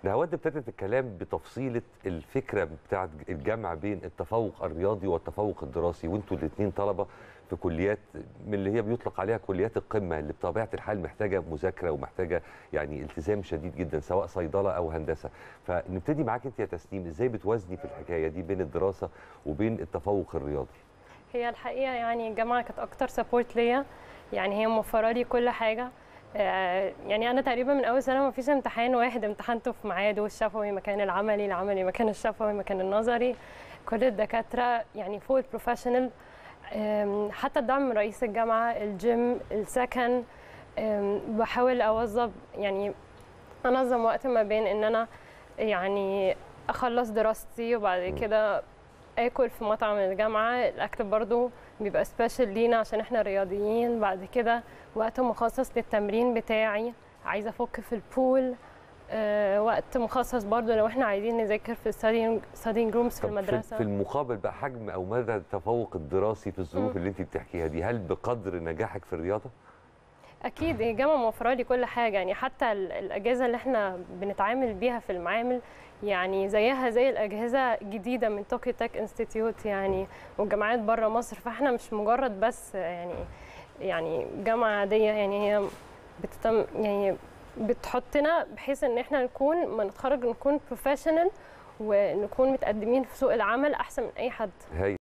نهاوند ابتدت الكلام بتفصيله الفكره بتاعت الجمع بين التفوق الرياضي والتفوق الدراسي وانتوا الاثنين طلبه في كليات من اللي هي بيطلق عليها كليات القمه اللي بطبيعه الحال محتاجه مذاكره ومحتاجه يعني التزام شديد جدا سواء صيدله او هندسه فنبتدي معاك انت يا تسنيم ازاي بتوازني في الحكايه دي بين الدراسه وبين التفوق الرياضي هي الحقيقه يعني الجامعه كانت اكتر سبورت ليا يعني هي موفره لي كل حاجه آه، يعني انا تقريبا من اول سنه ما فيش امتحان واحد امتحنته في ميعاده الشفوي مكان العملي العملي مكان الشفوي مكان النظري كل الدكاتره يعني فوق البروفيشنال آم، حتى الدعم من رئيس الجامعه الجيم السكن آم، بحاول اوظف يعني انظم وقت ما بين ان انا يعني اخلص دراستي وبعد كده اكل في مطعم الجامعه الاكل برضو بيبقى سبيشال لينا عشان احنا رياضيين بعد كده وقت مخصص للتمرين بتاعي عايزه افك في البول آه، وقت مخصص برضو لو احنا عايزين نذاكر في ستادينج رومز في طب المدرسه في المقابل بقى حجم او مدى التفوق الدراسي في الظروف مم. اللي انت بتحكيها دي هل بقدر نجاحك في الرياضه اكيد هي الجامعه موفره لي كل حاجه يعني حتى ال- الاجهزه اللي احنا بنتعامل بيها في المعامل يعني زيها زي الاجهزه جديده من طوكيو تك انستيتيوت يعني والجامعات بره مصر فاحنا مش مجرد بس يعني يعني جامعه عاديه يعني هي بتتم يعني بتحطنا بحيث ان احنا نكون ما نتخرج نكون بروفيشنال ونكون متقدمين في سوق العمل احسن من اي حد هاي